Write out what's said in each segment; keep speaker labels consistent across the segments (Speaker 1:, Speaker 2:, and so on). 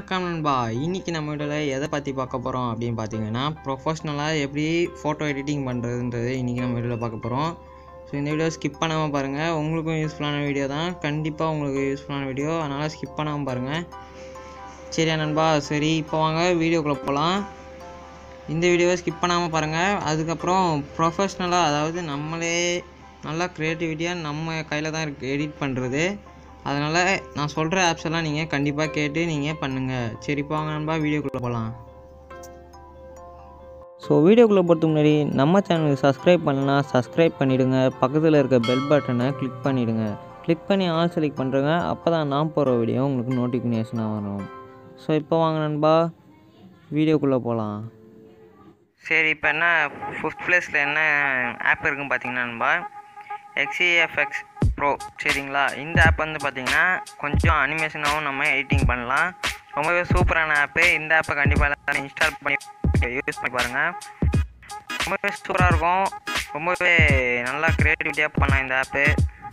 Speaker 1: வணக்கம் நண்பா இன்னைக்கு நம்ம வீடியோவில் எதை பற்றி பார்க்க போகிறோம் அப்படின்னு பார்த்தீங்கன்னா ப்ரொஃபஷ்னலாக எப்படி ஃபோட்டோ எடிட்டிங் பண்ணுறதுன்றது இன்றைக்கி நம்ம வீடியோவில் பார்க்க போகிறோம் ஸோ இந்த வீடியோ ஸ்கிப் பண்ணாமல் பாருங்கள் உங்களுக்கும் யூஸ்ஃபுல்லான வீடியோ தான் கண்டிப்பாக உங்களுக்கு யூஸ்ஃபுல்லான வீடியோ அதனால் ஸ்கிப் பண்ணாமல் பாருங்கள் சரியா நண்பா சரி இப்போ வாங்க வீடியோக்குள்ளே போகலாம் இந்த வீடியோவை ஸ்கிப் பண்ணாமல் பாருங்கள் அதுக்கப்புறம் ப்ரொஃபஷ்னலாக அதாவது நம்மளே நல்லா க்ரியேட்டிவிட்டியாக நம்ம கையில் தான் இருக்குது எடிட் பண்ணுறது அதனால் நான் சொல்கிற ஆப்ஸ் எல்லாம் நீங்கள் கண்டிப்பாக கேட்டு நீங்கள் பண்ணுங்கள் சரி இப்போ வாங்க நண்பா வீடியோக்குள்ளே போகலாம்
Speaker 2: ஸோ வீடியோக்குள்ளே போகிறதுக்கு முன்னாடி நம்ம சேனலுக்கு சப்ஸ்கிரைப் பண்ணலனா சப்ஸ்கிரைப் பண்ணிவிடுங்க பக்கத்தில் இருக்க பெல் பட்டனை கிளிக் பண்ணிவிடுங்க கிளிக் பண்ணி ஆல் செலக்ட் பண்ணுறங்க அப்போ தான் நான் போகிற வீடியோ உங்களுக்கு நோட்டிஃபிகேஷனாக வரும் ஸோ இப்போ வாங்க நண்பா வீடியோக்குள்ளே போகலாம்
Speaker 1: சரி இப்போ என்ன ஃபிஃப்த் ப்ளேஸில் என்ன ஆப் இருக்குன்னு பார்த்தீங்கன்னா நண்பா எக்ஸிஎஃப்எக்ஸ் ப்ரோ சரிங்களா இந்த ஆப் வந்து பார்த்தீங்கன்னா கொஞ்சம் அனிமேஷனாகவும் நம்ம எடிட்டிங் பண்ணலாம் ரொம்பவே சூப்பரான ஆப்பு இந்த ஆப்பை கண்டிப்பாக எல்லாரும் இன்ஸ்டால் பண்ணி யூஸ் பண்ணி பாருங்கள் ரொம்பவே சூப்பராக இருக்கும் ரொம்பவே நல்லா க்ரியேட்டிவிட்டியாக பண்ணலாம் இந்த ஆப்பு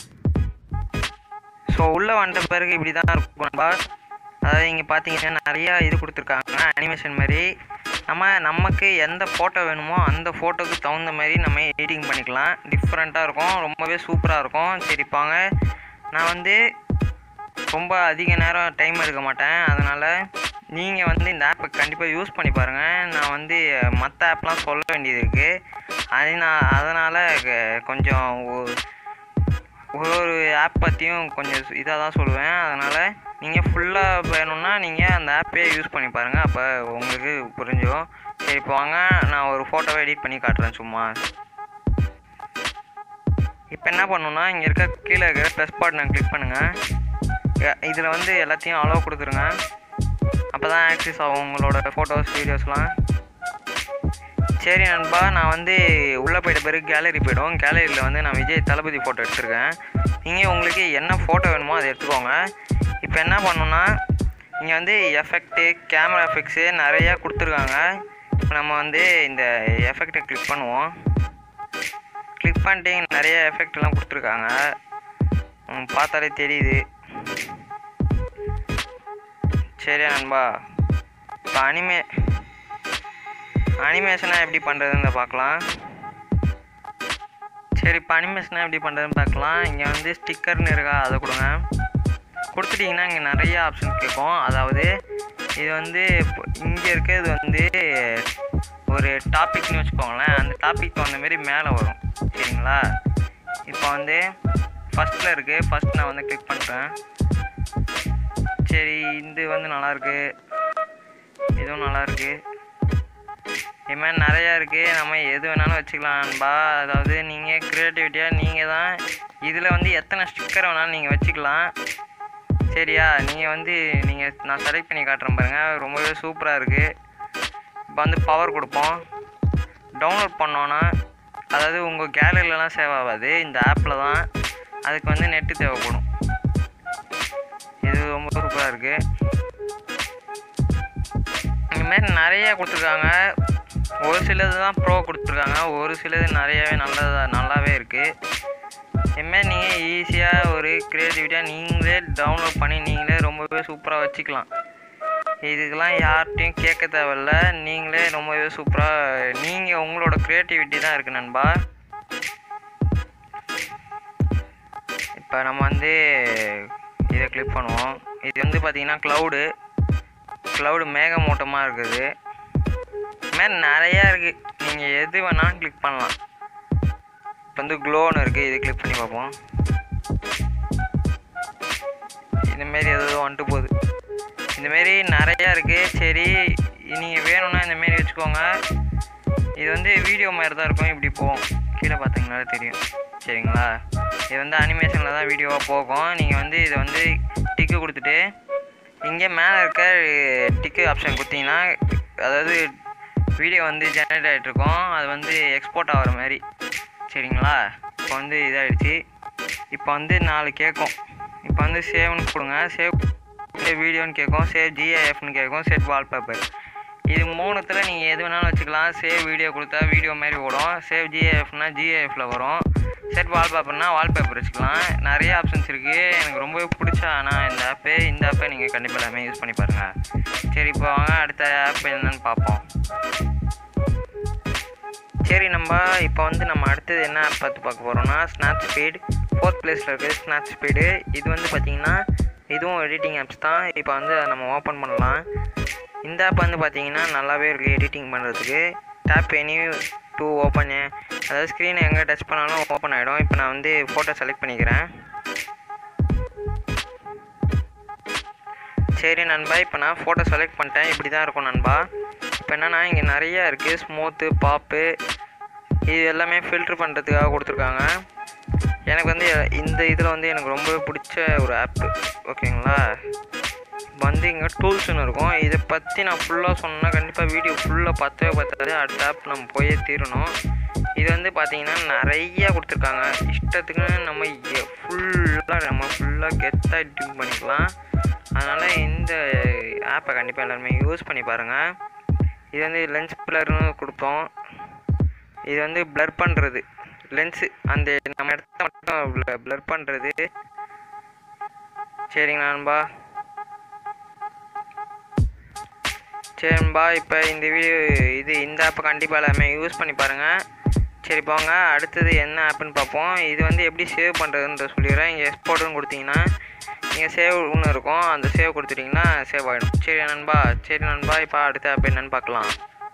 Speaker 1: ஸோ உள்ளே வந்துட்ட பிறகு இப்படி தான் இருக்கும் நண்பா அதாவது இங்கே பார்த்தீங்கன்னா நிறையா இது கொடுத்துருக்காங்க அனிமேஷன் மாதிரி நம்ம நமக்கு எந்த ஃபோட்டோ வேணுமோ அந்த ஃபோட்டோக்கு தகுந்த மாதிரி நம்ம எடிட்டிங் பண்ணிக்கலாம் டிஃப்ரெண்ட்டாக இருக்கும் ரொம்பவே சூப்பராக இருக்கும் சரி பாங்க நான் வந்து ரொம்ப அதிக நேரம் டைம் எடுக்க மாட்டேன் அதனால் நீங்கள் வந்து இந்த ஆப்பை கண்டிப்பாக யூஸ் பண்ணி பாருங்கள் நான் வந்து மற்ற ஆப்லாம் சொல்ல வேண்டியது இருக்குது அது நான் அதனால் கொஞ்சம் ஒ- ஒரு ஒரு ஆப் பற்றியும் கொஞ்சம் இதாக தான் சொல்லுவேன் அதனால் நீங்கள் ஃபுல்லாக வேணும்னா நீங்கள் அந்த ஆப்பே யூஸ் பண்ணி பாருங்கள் அப்போ உங்களுக்கு புரிஞ்சிடும் சரி இப்போ வாங்க நான் ஒரு ஃபோட்டோவை எடிட் பண்ணி காட்டுறேன் சும்மா இப்போ என்ன பண்ணணும்னா இங்கே இருக்க கீழே இருக்கிற ப்ளஸ் பட்டனை கிளிக் பண்ணுங்கள் இதில் வந்து எல்லாத்தையும் அலோவ் கொடுத்துருங்க அப்போ தான் ஆக்சஸ் ஆகும் உங்களோட ஃபோட்டோஸ் வீடியோஸ்லாம் சரி நண்பா நான் வந்து உள்ளே போயிட்ட பிறகு கேலரி போய்டும் கேலரியில் வந்து நான் விஜய் தளபதி ஃபோட்டோ எடுத்திருக்கேன் நீங்கள் உங்களுக்கு என்ன ஃபோட்டோ வேணுமோ அதை எடுத்துக்கோங்க இப்போ என்ன பண்ணணும்னா இங்கே வந்து எஃபெக்ட்டு கேமரா எஃபெக்ட்ஸு நிறையா கொடுத்துருக்காங்க இப்போ நம்ம வந்து இந்த எஃபெக்டை கிளிக் பண்ணுவோம் கிளிக் பண்ணிட்டு இங்க நிறைய எஃபெக்ட்லாம் கொடுத்துருக்காங்க ம், பார்த்தாலே தெரியுது சரியா நண்பா இப்போ அனிமே அனிமேஷனாக எப்படி பண்ணுறதுன்னு பார்க்கலாம் சரி இப்போ அனிமேஷனாக எப்படி பண்ணுறதுன்னு பார்க்கலாம் இங்கே வந்து ஸ்டிக்கர்னு இருக்கா அதை கொடுங்க கொடுத்துட்டிங்கன்னா இங்கே நிறைய ஆப்ஷன் கேட்கும் அதாவது இது வந்து இங்கே இருக்கிறது வந்து ஒரு டாபிக்னு வச்சுக்கோங்களேன் அந்த டாபிக் தகுந்த மாரி மேலே வரும் சரிங்களா இப்போ வந்து ஃபஸ்ட்டில் இருக்குது ஃபஸ்ட் நான் வந்து கிளிக் பண்ணுறேன் சரி இது வந்து நல்லாயிருக்கு இதுவும் நல்லாயிருக்கு இது மாதிரி நிறையா இருக்குது நம்ம எது வேணாலும் வச்சுக்கலாம் நண்பா அதாவது நீங்கள் க்ரியேட்டிவிட்டியாக நீங்கள் தான் இதில் வந்து எத்தனை ஸ்டிக்கர் வேணாலும் நீங்கள் வச்சுக்கலாம் சரியா நீங்கள் வந்து நீங்கள் நான் செலக்ட் பண்ணி காட்டுறேன் பாருங்கள் ரொம்பவே சூப்பராக இருக்குது இப்போ வந்து பவர் கொடுப்போம் டவுன்லோட் பண்ணோன்னா அதாவது உங்கள் கேலரிலலாம் சேவ் ஆகாது இந்த ஆப்பில் தான் அதுக்கு வந்து நெட்டு தேவைப்படும் இது ரொம்ப சூப்பராக இருக்குது இந்த மாதிரி நிறைய கொடுத்துருக்காங்க ஒரு சிலது தான் ப்ரோ கொடுத்துருக்காங்க ஒரு சிலது நிறையவே நல்லதா நல்லாவே இருக்குது இதுமாரி நீங்கள் ஈஸியாக ஒரு க்ரியேட்டிவிட்டியாக நீங்களே டவுன்லோட் பண்ணி நீங்களே ரொம்பவே சூப்பராக வச்சுக்கலாம் இதுக்கெல்லாம் யார்கிட்டையும் கேட்க தேவையில்ல நீங்களே ரொம்பவே சூப்பராக நீங்கள் உங்களோட க்ரியேட்டிவிட்டி தான் இருக்குது நண்பா இப்போ நம்ம வந்து இதை கிளிக் பண்ணுவோம் இது வந்து பார்த்திங்கன்னா க்ளவுடு க்ளவுடு மேகமூட்டமாக இருக்குது இது மாதிரி நிறையா இருக்குது நீங்கள் எது வேணாலும் கிளிக் பண்ணலாம் இப்போ வந்து க்ளோன்னு இருக்குது இது கிளிக் பண்ணி பார்ப்போம் இதுமாரி எதுவும் வந்துட்டு போகுது இந்தமாரி நிறையா இருக்குது சரி நீங்கள் வேணும்னா இந்தமாரி வச்சுக்கோங்க இது வந்து வீடியோ மாதிரி தான் இருக்கும் இப்படி போகும் கீழே பார்த்தீங்கனாலே தெரியும் சரிங்களா இது வந்து அனிமேஷனில் தான் வீடியோவாக போகும் நீங்கள் வந்து இதை வந்து டிக்கு கொடுத்துட்டு இங்கே மேலே இருக்க டிக்கு ஆப்ஷன் கொடுத்தீங்கன்னா அதாவது வீடியோ வந்து ஜெனரேட் ஆகிட்டு இருக்கும் அது வந்து எக்ஸ்போர்ட் ஆகிற மாதிரி சரிங்களா இப்போ வந்து இதாகிடுச்சு இப்போ வந்து நாலு கேட்கும் இப்போ வந்து சேவ்னு கொடுங்க சேவ் வீடியோன்னு கேட்கும் சேவ் ஜிஐஎஃப்னு கேட்கும் செட் வால்பேப்பர் இது மூணுத்தில் நீங்கள் எது வேணாலும் வச்சுக்கலாம் சேவ் வீடியோ கொடுத்தா வீடியோ மாதிரி ஓடும் சேவ் ஜிஐஎஃப்னா ஜிஐஎஃப்ல வரும் செட் வால்பேப்பர்னா வால்பேப்பர் வச்சுக்கலாம் நிறைய ஆப்ஷன்ஸ் இருக்குது எனக்கு ரொம்பவே பிடிச்ச ஆனால் இந்த ஆப்பு இந்த ஆப்பை நீங்கள் கண்டிப்பாக எல்லாமே யூஸ் பண்ணி பாருங்கள் சரி இப்போ வாங்க அடுத்த ஆப் என்னன்னு பார்ப்போம் சரி நம்ம இப்போ வந்து நம்ம அடுத்தது என்ன ஆப் பார்த்து பார்க்க போகிறோம்னா ஸ்னாப் ஸ்பீட் ஃபோர்த் பிளேஸில் இருக்குது ஸ்னாப் ஸ்பீடு இது வந்து பார்த்திங்கன்னா இதுவும் எடிட்டிங் ஆப்ஸ் தான் இப்போ வந்து அதை நம்ம ஓப்பன் பண்ணலாம் இந்த ஆப் வந்து பார்த்திங்கன்னா நல்லாவே இருக்குது எடிட்டிங் பண்ணுறதுக்கு டேப் எனி டூ ஓப்பன் அதாவது ஸ்க்ரீனை எங்கே டச் பண்ணாலும் ஓப்பன் ஆகிடும் இப்போ நான் வந்து ஃபோட்டோ செலக்ட் பண்ணிக்கிறேன் சரி நண்பா இப்போ நான் ஃபோட்டோ செலக்ட் பண்ணிட்டேன் இப்படி தான் இருக்கும் நண்பா இப்போ என்னென்னா இங்கே நிறையா இருக்குது ஸ்மூத்து பாப்பு இது எல்லாமே ஃபில்ட்ரு பண்ணுறதுக்காக கொடுத்துருக்காங்க எனக்கு வந்து இந்த இதில் வந்து எனக்கு ரொம்பவே பிடிச்ச ஒரு ஆப்பு ஓகேங்களா இப்போ வந்து இங்கே டூல்ஸ்னு இருக்கும் இதை பற்றி நான் ஃபுல்லாக சொன்னால் கண்டிப்பாக வீடியோ ஃபுல்லாக பார்த்தவே பார்த்தாது அடுத்த ஆப் நம்ம போயே தீரணும் இது வந்து பார்த்தீங்கன்னா நிறையா கொடுத்துருக்காங்க இஷ்டத்துக்கு நம்ம ஃபுல்லாக நம்ம ஃபுல்லாக கெத்தாக எடிட்டிங் பண்ணிக்கலாம் அதனால் இந்த ஆப்பை கண்டிப்பாக எல்லாருமே யூஸ் பண்ணி பாருங்கள் இது வந்து லென்ஸ் பிளர்னு கொடுப்போம் இது வந்து ப்ளர் பண்ணுறது லென்ஸு அந்த நம்ம இடத்த மட்டும் ப்ளர் பண்ணுறது சரிங்க நண்பா சரிம்பா இப்போ இந்த வீடியோ இது இந்த ஆப்பை கண்டிப்பாக எல்லாமே யூஸ் பண்ணி பாருங்கள் சரி போங்க அடுத்தது என்ன ஆப்புன்னு பார்ப்போம் இது வந்து எப்படி சேவ் பண்ணுறதுன்ற சொல்லிடுறேன் இங்கே எக்ஸ்போர்ட்னு கொடுத்தீங்கன்னா நீங்கள் சேவ் ஒன்று இருக்கும் அந்த சேவ் கொடுத்துட்டிங்கன்னா சேவ் ஆகிடும் சரி நண்பா சரி நண்பா இப்போ அடுத்த ஆப் என்னன்னு பார்க்கலாம்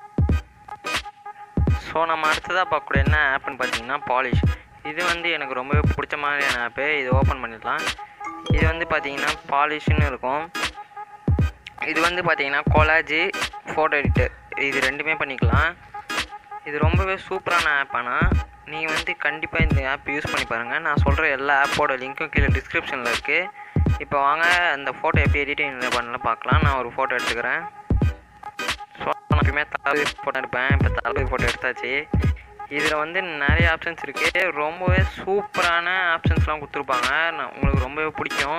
Speaker 1: ஸோ நம்ம அடுத்ததாக பார்க்கக்கூடிய என்ன ஆப்புன்னு பார்த்தீங்கன்னா பாலிஷ் இது வந்து எனக்கு ரொம்பவே பிடிச்ச மாதிரியான ஆப்பு இது ஓப்பன் பண்ணிடலாம் இது வந்து பார்த்தீங்கன்னா பாலிஷ்னு இருக்கும் இது வந்து பார்த்தீங்கன்னா கொலாஜி ஃபோட்டோ எடிட்டர் இது ரெண்டுமே பண்ணிக்கலாம் இது ரொம்பவே சூப்பரான ஆப் ஆனால் நீங்கள் வந்து கண்டிப்பாக இந்த ஆப் யூஸ் பண்ணி பாருங்கள் நான் சொல்கிற எல்லா ஆப்போட லிங்க்கும் கீழே டிஸ்கிரிப்ஷனில் இருக்குது இப்போ வாங்க அந்த ஃபோட்டோ எப்படி எடிட்டிங் பண்ணலாம் பார்க்கலாம் நான் ஒரு ஃபோட்டோ எடுத்துக்கிறேன் ஸோ நான் எப்பயுமே தளபதி ஃபோட்டோ எடுப்பேன் இப்போ தளபதி ஃபோட்டோ எடுத்தாச்சு இதில் வந்து நிறைய ஆப்ஷன்ஸ் இருக்குது ரொம்பவே சூப்பரான ஆப்ஷன்ஸ்லாம் கொடுத்துருப்பாங்க நான் உங்களுக்கு ரொம்பவே பிடிக்கும்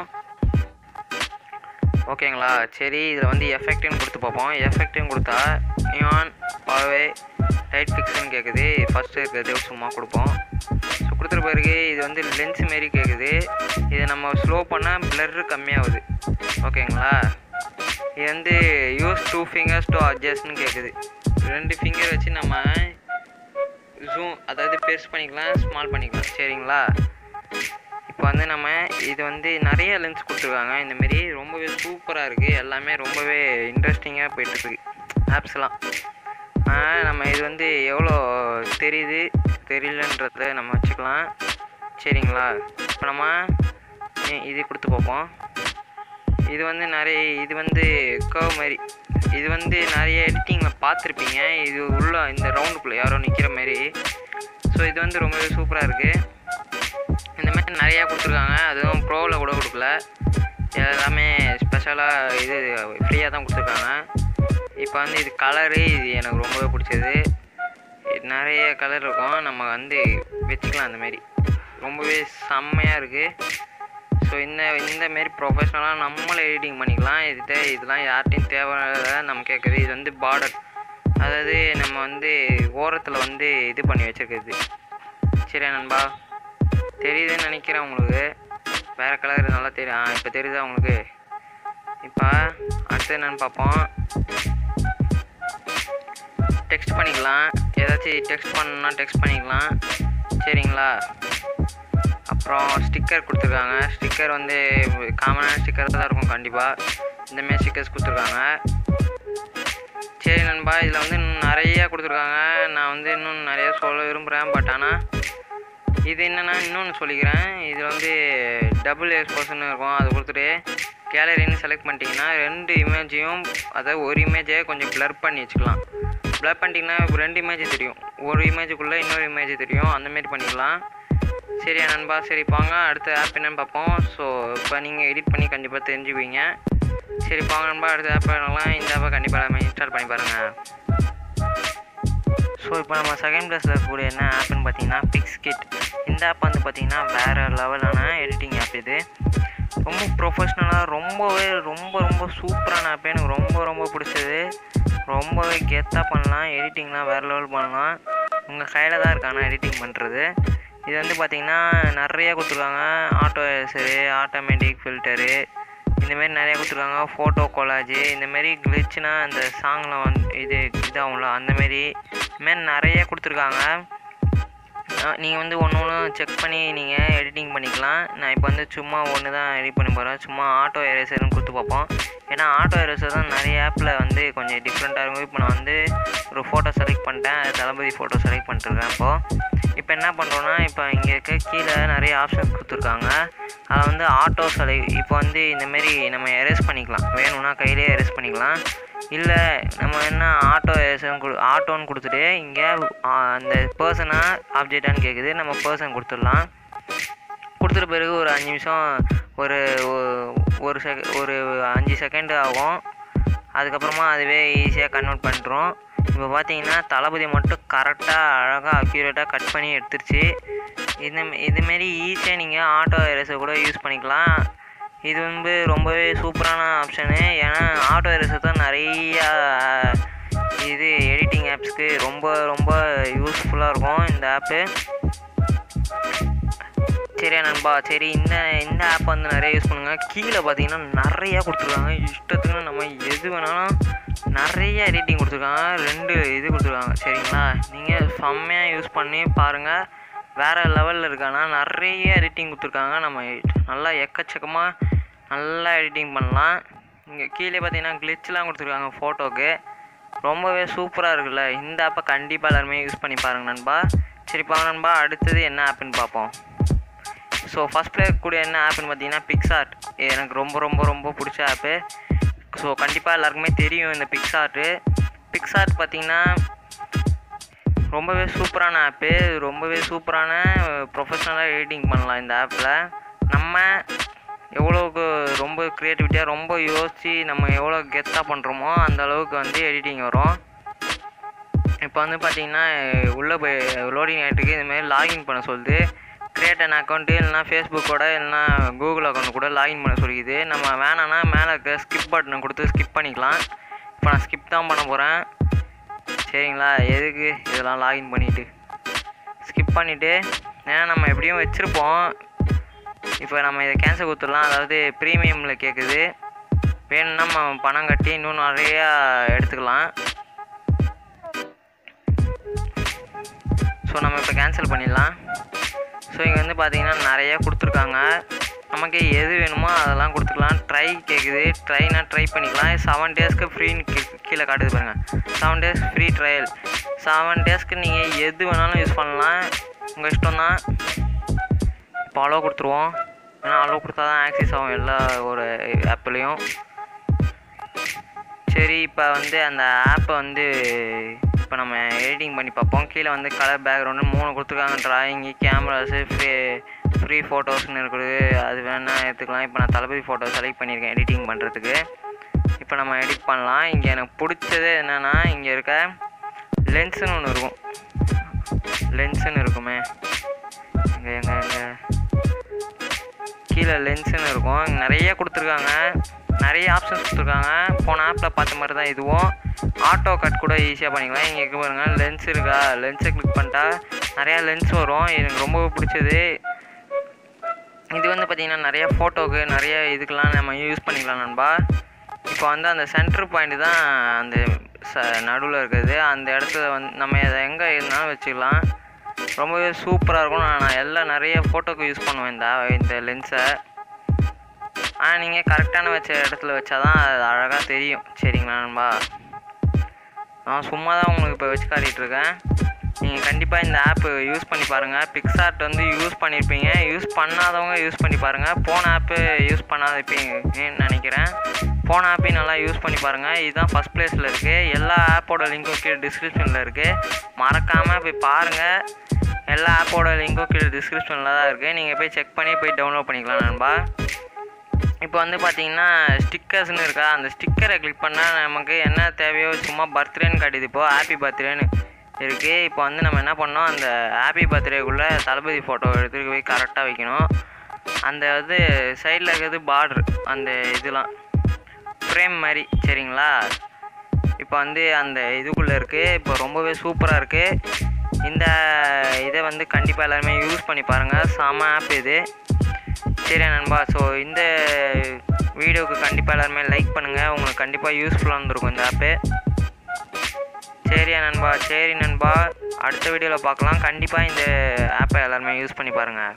Speaker 1: ஓகேங்களா சரி இதில் வந்து எஃபெக்ட்னு கொடுத்து பார்ப்போம் எஃபெக்ட்னு கொடுத்தா நியான் பாவே லைட் ஃபிக்ஸ்னு கேட்குது ஃபஸ்ட்டு இருக்கிறது சும்மா கொடுப்போம் ஸோ கொடுத்துரு பிறகு இது வந்து லென்ஸ் மாரி கேட்குது இதை நம்ம ஸ்லோ பண்ணால் பிளர்ரு கம்மியாகுது ஓகேங்களா இது வந்து யூஸ் டூ ஃபிங்கர்ஸ் டு அட்ஜஸ்ட்னு கேட்குது ரெண்டு ஃபிங்கர் வச்சு நம்ம ஜூம் அதாவது பெருசு பண்ணிக்கலாம் ஸ்மால் பண்ணிக்கலாம் சரிங்களா இப்போ வந்து நம்ம இது வந்து நிறைய லென்ஸ் கொடுத்துருக்காங்க இந்தமாரி ரொம்பவே சூப்பராக இருக்குது எல்லாமே ரொம்பவே இன்ட்ரெஸ்டிங்காக போயிட்டுருக்கு ஆப்ஸ்லாம் ஆனால் நம்ம இது வந்து எவ்வளோ தெரியுது தெரியலன்றத நம்ம வச்சுக்கலாம் சரிங்களா இப்போ நம்ம இ- இது கொடுத்து பார்ப்போம் இது வந்து நிறைய இது வந்து கர்வ் மாதிரி இது வந்து நிறைய எடிட்டிங்கில் பார்த்துருப்பீங்க இது உள்ள இந்த ரவுண்டுக்குள்ளே யாரோ நிற்கிற மாதிரி ஸோ இது வந்து ரொம்பவே சூப்பராக இருக்குது இந்த மாதிரி நிறையா கொடுத்துருக்காங்க அதுவும் ப்ரோவில் கூட கொடுக்கல எல்லாமே ஸ்பெஷலாக இது ஃப்ரீயாக தான் கொடுத்துருக்காங்க இப்போ வந்து இது கலரு இது எனக்கு ரொம்பவே பிடிச்சது இது நிறைய கலர் இருக்கும் நம்ம வந்து வச்சுக்கலாம் அந்த மாதிரி ரொம்பவே செம்மையாக இருக்குது ஸோ இந்த இந்த மாரி ப்ரொஃபஷ்னலாக நம்மளே எடிட்டிங் பண்ணிக்கலாம் இது இதெல்லாம் யார்கிட்டையும் தேவையில்ல நம்ம கேட்குறது இது வந்து பார்டர் அதாவது நம்ம வந்து ஓரத்தில் வந்து இது பண்ணி வச்சுருக்குது சரியா நண்பா தெரியுதுன்னு நினைக்கிறேன் உங்களுக்கு வேறு கலர் நல்லா தெரியும் ஆ இப்போ தெரியுதா உங்களுக்கு இப்போ அடுத்து என்னன்னு பார்ப்போம் டெக்ஸ்ட் பண்ணிக்கலாம் ஏதாச்சும் டெக்ஸ்ட் பண்ணணும்னா டெக்ஸ்ட் பண்ணிக்கலாம் சரிங்களா அப்புறம் ஸ்டிக்கர் கொடுத்துருக்காங்க ஸ்டிக்கர் வந்து காமனான ஸ்டிக்கர் தான் இருக்கும் கண்டிப்பாக இந்தமாரி ஸ்டிக்கர்ஸ் கொடுத்துருக்காங்க சரி நண்பா இதில் வந்து இன்னும் நிறைய கொடுத்துருக்காங்க நான் வந்து இன்னும் நிறைய சொல்ல விரும்புகிறேன் பட் ஆனால் இது என்னென்னா இன்னொன்று சொல்லிக்கிறேன் இதில் வந்து டபுள் எக்ஸ்போஷன் இருக்கும் அது கொடுத்துட்டு கேலரின்னு செலக்ட் பண்ணிட்டீங்கன்னா ரெண்டு இமேஜையும் அதாவது ஒரு இமேஜை கொஞ்சம் blur பண்ணி வச்சுக்கலாம் blur பண்ணிட்டீங்கன்னா இப்ப ரெண்டு இமேஜ் தெரியும் ஒரு இமேஜுக்குள்ளே இன்னொரு இமேஜ் தெரியும் அந்த மாதிரி பண்ணிக்கலாம் சரியா நண்பா சரி பாங்க அடுத்த ஆப் என்னன்னு பார்ப்போம் ஸோ இப்போ நீங்கள் எடிட் பண்ணி கண்டிப்பாக தெரிஞ்சுக்குவீங்க சரி பாங்க நண்பா அடுத்த ஆப் என்னலாம் இந்த ஆப்பை கண்டிப்பாக எல்லாமே இன்ஸ்டால் பண்ணி பாருங்கள் ஸோ இப்போ நம்ம செகண்ட் ப்ளஸில் இருக்கக்கூடிய என்ன ஆப்னு பார்த்தீங்கன்னா பிக்ஸ் கிட் இந்த ஆப் வந்து பார்த்தீங்கன்னா வேறு லெவலான எடிட்டிங் ஆப் இது ரொம்ப ப்ரொஃபஷ்னலாக ரொம்பவே ரொம்ப ரொம்ப சூப்பரான ஆப் எனக்கு ரொம்ப ரொம்ப பிடிச்சது ரொம்பவே கெத்தாக பண்ணலாம் எடிட்டிங்லாம் வேறு லெவல் பண்ணலாம் உங்கள் கையில் தான் இருக்கு ஆனால் எடிட்டிங் பண்ணுறது இது வந்து பார்த்திங்கன்னா நிறைய கொடுத்துருக்காங்க ஆட்டோ எரேசரு ஆட்டோமேட்டிக் ஃபில்டரு இந்தமாரி நிறைய கொடுத்துருக்காங்க ஃபோட்டோ கொலாஜு இந்தமாரி கிளிச்சுனா இந்த சாங்கில் வந்து இது இதாகும்ல அந்தமாரி இதுமாரி நிறைய கொடுத்துருக்காங்க நீங்கள் வந்து ஒன்று ஒன்று செக் பண்ணி நீங்கள் எடிட்டிங் பண்ணிக்கலாம் நான் இப்போ வந்து சும்மா ஒன்று தான் எடிட் பண்ணி போகிறேன் சும்மா ஆட்டோ எரேசர்னு கொடுத்து பார்ப்போம் ஏன்னா ஆட்டோ எரேசர் தான் நிறைய ஆப்பில் வந்து கொஞ்சம் டிஃப்ரெண்ட்டாக இருக்கும் இப்போ நான் வந்து ஒரு ஃபோட்டோ செலக்ட் பண்ணிட்டேன் அது தளபதி ஃபோட்டோ செலக்ட் பண்ணிட்டுருக்கேன் இப்போது இப்போ என்ன பண்ணுறோன்னா இப்போ இங்கே இருக்க கீழே நிறைய ஆப்ஷன்ஸ் கொடுத்துருக்காங்க அதை வந்து ஆட்டோ செலக்ட் இப்போ வந்து இந்தமாரி நம்ம எரேஸ் பண்ணிக்கலாம் வேணும்னா கையிலே எரேஸ் பண்ணிக்கலாம் இல்லை நம்ம என்ன ஆட்டோ எரேசன் கொடு ஆட்டோன்னு கொடுத்துட்டு இங்கே அந்த பர்சனா ஆப்ஜெக்டான்னு கேட்குது நம்ம பர்சன் கொடுத்துடலாம் கொடுத்துட்ட பிறகு ஒரு அஞ்சு நிமிஷம் ஒரு ஒ- ஒரு செக ஒரு அஞ்சு செகண்ட் ஆகும் அதுக்கப்புறமா அதுவே ஈஸியாக கன்வெர்ட் பண்ணிட்டுரும் இப்போ பார்த்தீங்கன்னா தளபதி மட்டும் கரெக்டாக அழகாக அக்யூரேட்டாக கட் பண்ணி எடுத்துருச்சு இந்த இதுமாரி ஈஸியாக நீங்கள் ஆட்டோ எரேசர் கூட யூஸ் பண்ணிக்கலாம் இது வந்து ரொம்பவே சூப்பரான ஆப்ஷனு ஏன்னா ஆட்டோ எரேசர் தான் நிறையா இது எடிட்டிங் ஆப்ஸ்க்கு ரொம்ப ரொம்ப யூஸ்ஃபுல்லாக இருக்கும் இந்த ஆப்பு சரியா நண்பா சரி இந்த இந்த ஆப் வந்து நிறைய யூஸ் பண்ணுங்க கீழே பார்த்தீங்கன்னா நிறையா கொடுத்துருக்காங்க இஷ்டத்துக்கு நம்ம எது வேணாலும் நிறைய எடிட்டிங் கொடுத்துருக்காங்க ரெண்டு இது கொடுத்துருக்காங்க சரிங்களா நீங்கள் செம்மையாக யூஸ் பண்ணி பாருங்கள் வேறு லெவலில் இருக்கானா நிறைய எடிட்டிங் கொடுத்துருக்காங்க நம்ம நல்லா எக்கச்சக்கமாக நல்லா எடிட்டிங் பண்ணலாம் இங்கே கீழே பார்த்தீங்கன்னா கிளிச்லாம் கொடுத்துருக்காங்க ஃபோட்டோக்கு ரொம்பவே சூப்பராக இருக்குல்ல இந்த ஆப்பை கண்டிப்பாக எல்லாருமே யூஸ் பண்ணி பாருங்க நண்பா சரி பாருங்க நண்பா அடுத்தது என்ன ஆப்புன்னு பார்ப்போம் ஸோ ஃபஸ்ட் ப்ளே கூட என்ன ஆப்னு பார்த்தீங்கன்னா பிக்சார்ட் எனக்கு ரொம்ப ரொம்ப ரொம்ப பிடிச்ச ஆப்பு ஸோ கண்டிப்பாக எல்லாருக்குமே தெரியும் இந்த பிக்சார்ட்டு பிக்சார்ட் பார்த்தீங்கன்னா ரொம்பவே சூப்பரான ஆப்பு ரொம்பவே சூப்பரான ப்ரொஃபஷ்னலாக எடிட்டிங் பண்ணலாம் இந்த ஆப்பில் நம்ம எவ்வளோக்கு ரொம்ப க்ரியேட்டிவிட்டியாக ரொம்ப யோசித்து நம்ம எவ்வளோ கெத்தாக பண்ணுறோமோ அந்த அளவுக்கு வந்து எடிட்டிங் வரும் இப்போ வந்து பார்த்தீங்கன்னா உள்ளே போய் லோடிங் ஆகிட்டுருக்கு இதுமாரி லாகின் பண்ண சொல்லுது கிரியேட் அன் அக்கௌண்ட்டு இல்லைனா ஃபேஸ்புக்கோட இல்லைனா கூகுள் அக்கௌண்ட் கூட லாகின் பண்ண சொல்லிக்குது நம்ம வேணான்னா மேலே இருக்க ஸ்கிப் பட்டனை கொடுத்து ஸ்கிப் பண்ணிக்கலாம் இப்போ நான் ஸ்கிப் தான் பண்ண போகிறேன் சரிங்களா எதுக்கு இதெல்லாம் லாகின் பண்ணிவிட்டு ஸ்கிப் பண்ணிவிட்டு ஏன்னா நம்ம எப்படியும் வச்சுருப்போம் இப்போ நம்ம இதை கேன்சல் கொடுத்துடலாம் அதாவது ப்ரீமியமில் கேட்குது வேணும்னா நம்ம பணம் கட்டி இன்னும் நிறையா எடுத்துக்கலாம் ஸோ நம்ம இப்போ கேன்சல் பண்ணிடலாம் ஸோ இங்கே வந்து பார்த்தீங்கன்னா நிறைய கொடுத்துருக்காங்க நமக்கு எது வேணுமோ அதெல்லாம் கொடுத்துக்கலாம் ட்ரை கேட்குது ட்ரைனா ட்ரை பண்ணிக்கலாம் செவன் டேஸ்க்கு ஃப்ரீன்னு கீழே காட்டுது பாருங்கள் seven days free trial seven டேஸ்க்கு நீங்கள் எது வேணாலும் யூஸ் பண்ணலாம் உங்கள் இஷ்டம் தான் இப்போ அளவு கொடுத்துருவோம் ஏன்னா அளவு கொடுத்தா தான் ஆக்சஸ் ஆகும் எல்லா ஒரு ஆப்லேயும் சரி இப்போ வந்து அந்த ஆப்பை வந்து இப்போ நம்ம எடிட்டிங் பண்ணி பார்ப்போம் கீழே வந்து கலர் பேக்ரவுண்டு மூணு கொடுத்துருக்காங்க ட்ராயிங்கு கேமராஸு ஃப்ரீ ஃப்ரீ ஃபோட்டோஸ்னு இருக்குது அது வேணால் எடுத்துக்கலாம் இப்போ நான் தளபதி ஃபோட்டோ செலக்ட் பண்ணியிருக்கேன் எடிட்டிங் பண்ணுறதுக்கு இப்போ நம்ம எடிட் பண்ணலாம் இங்கே எனக்கு பிடிச்சது என்னென்னா இங்கே இருக்க லென்ஸுன்னு ஒன்று இருக்கும் லென்ஸுன்னு இருக்குமே இங்கே எங்கே எங்கே கீழே லென்ஸுன்னு இருக்கும் இங்க நிறைய கொடுத்துருக்காங்க நிறைய ஆப்ஷன்ஸ் கொடுத்துருக்காங்க போன ஆப்பில் பார்த்த மாதிரி தான் இதுவும் ஆட்டோ கட் கூட ஈஸியாக பண்ணிக்கலாம் இங்கே இருக்க பாருங்க லென்ஸ் இருக்கா லென்ஸை கிளிக் பண்ணிட்டா நிறையா லென்ஸ் வரும் எனக்கு ரொம்ப பிடிச்சது இது வந்து பார்த்திங்கன்னா நிறைய ஃபோட்டோக்கு நிறைய இதுக்கெல்லாம் நம்ம யூஸ் பண்ணிக்கலாம் நண்பா இப்போ வந்து அந்த சென்டர் பாயிண்ட் தான் அந்த ச நடுவில் இருக்குது அந்த இடத்துல வந்து நம்ம அதை எங்கே இருந்தாலும் வச்சுக்கலாம் ரொம்பவே சூப்பராக இருக்கும் நான் நான் எல்லாம் நிறைய ஃபோட்டோக்கு யூஸ் பண்ணுவேன் இந்த இந்த லென்ஸை ஆனால் நீங்கள் கரெக்டான வச்ச இடத்துல வச்சா தான் அது அழகாக தெரியும் சரிங்களா நண்பா நான் சும்மா தான் உங்களுக்கு இப்போ வச்சு காட்டிகிட்டு இருக்கேன் நீங்கள் கண்டிப்பாக இந்த ஆப்பு யூஸ் பண்ணி பாருங்கள் பிக்சார்ட் வந்து யூஸ் பண்ணியிருப்பீங்க யூஸ் பண்ணாதவங்க யூஸ் பண்ணி பாருங்கள் போன ஆப்பு யூஸ் பண்ணாதிருப்பீங்கன்னு நினைக்கிறேன் போன ஆப்பையும் நல்லா யூஸ் பண்ணி பாருங்கள் இதுதான் ஃபஸ்ட் ப்ளேஸில் இருக்குது எல்லா ஆப்போட லிங்க்கும் கீழே டிஸ்கிரிப்ஷனில் இருக்குது மறக்காமல் போய் பாருங்கள் எல்லா ஆப்போட லிங்க்கும் கீழே டிஸ்கிரிப்ஷனில் தான் இருக்குது நீங்கள் போய் செக் பண்ணி போய் டவுன்லோட் பண்ணிக்கலாம் நண்பா இப்போ வந்து பார்த்தீங்கன்னா ஸ்டிக்கர்ஸ்னு இருக்கா அந்த ஸ்டிக்கரை கிளிக் பண்ணால் நமக்கு என்ன தேவையோ சும்மா பர்த்டேன்னு காட்டுது இப்போது ஹாப்பி பர்த்டேன்னு இருக்குது இப்போ வந்து நம்ம என்ன பண்ணோம் அந்த ஹாப்பி பர்த்டேக்குள்ளே தளபதி ஃபோட்டோ எடுத்துட்டு போய் கரெக்டாக வைக்கணும் அந்த இது சைடில் இருக்கிறது பார்ட்ரு அந்த இதெல்லாம் ஃப்ரேம் மாதிரி சரிங்களா இப்போ வந்து அந்த இதுக்குள்ளே இருக்குது இப்போ ரொம்பவே சூப்பராக இருக்குது இந்த இதை வந்து கண்டிப்பாக எல்லாருமே யூஸ் பண்ணி பாருங்கள் செம ஆப் இது சரி நண்பா ஸோ இந்த வீடியோவுக்கு கண்டிப்பாக எல்லாருமே லைக் பண்ணுங்கள் உங்களுக்கு கண்டிப்பாக யூஸ்ஃபுல்லாக இருந்திருக்கும் இந்த ஆப்பு சரியா நண்பா சரி நண்பா அடுத்த வீடியோவில் பார்க்கலாம் கண்டிப்பாக இந்த ஆப்பை எல்லாருமே யூஸ் பண்ணி பாருங்கள்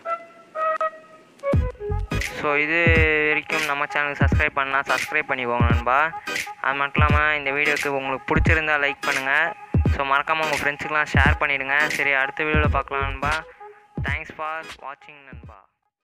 Speaker 1: ஸோ இது வரைக்கும் நம்ம சேனலுக்கு சப்ஸ்கிரைப் பண்ணால் சப்ஸ்கிரைப் பண்ணிக்கோங்க நண்பா அது மட்டும் இல்லாமல் இந்த வீடியோக்கு உங்களுக்கு பிடிச்சிருந்தா லைக் பண்ணுங்கள் ஸோ மறக்காமல் உங்கள் ஃப்ரெண்ட்ஸுக்கெலாம் ஷேர் பண்ணிவிடுங்க சரி அடுத்த வீடியோவில் பார்க்கலாம் நண்பா தேங்க்ஸ் ஃபார் வாட்சிங் நண்பா